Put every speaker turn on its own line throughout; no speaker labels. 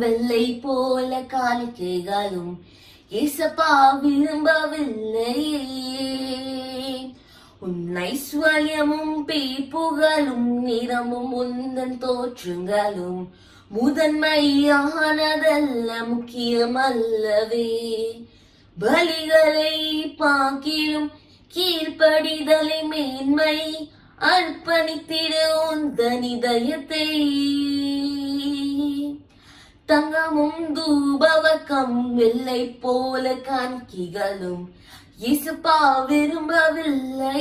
வெள்ளை போல காணிக்கைகளும் ஏசப்பா விரும்பவில்லையே உன் ஐஸ்வர்யமும் பேப்புகளும் நிறமும் உந்தன் தோற்றங்களும் முதன்மையானதல்ல முக்கியமல்லவே பலிகளை பாக்கிலும் கீழ்ப்படிதலை மேன்மை அர்ப்பணித்திட உந்தன் இதயத்தை தங்கமும் தூபவக்கம் வெள்ளை போல காணிக்கைகளும் இசுப்பா விரும்பவில்லை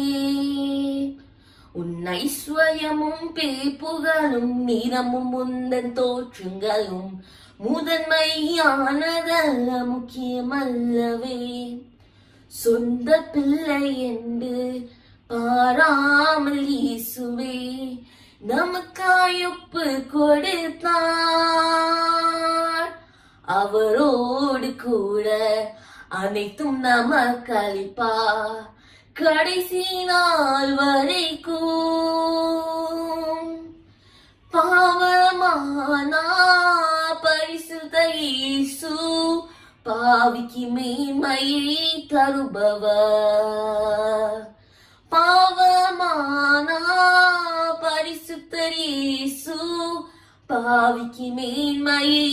உன் ஐஸ்வர்யமும் பேப்புகளும் நிறமும் உந்தன் தோற்றங்களும் முதன்மையானதல்ல முக்கியமல்லவே சொந்த பிள்ளை என்று பாராமல் இயேசுவே நமக்காய் ஒப்பு கொடுத்தார் அவரோடு கூட அனைத்தும் நமக்களிப்பா கடைசி நாள் வரைக்கும் பாவமானா பரிசுத்த இயேசு பாவிக்கு மேன்மையை தருபவர் பாவமானா பரிசுத்த இயேசு பாவிக்கு மேன்மையை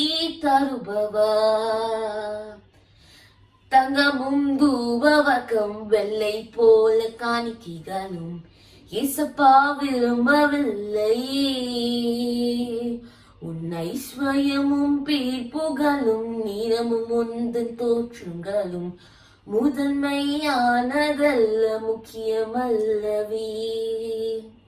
தருபவர் தங்கமும் தூபவக்கம் வெள்ளை போல காணிக்கைகளும் இசப்பா விரும்பவில்லையே உன் ஐஸ்வர்யமும் பேர்ப்புகளும் நிறமும் உந்தன் தோற்றங்களும் முதன்மையானதல்ல முக்கியமல்லவே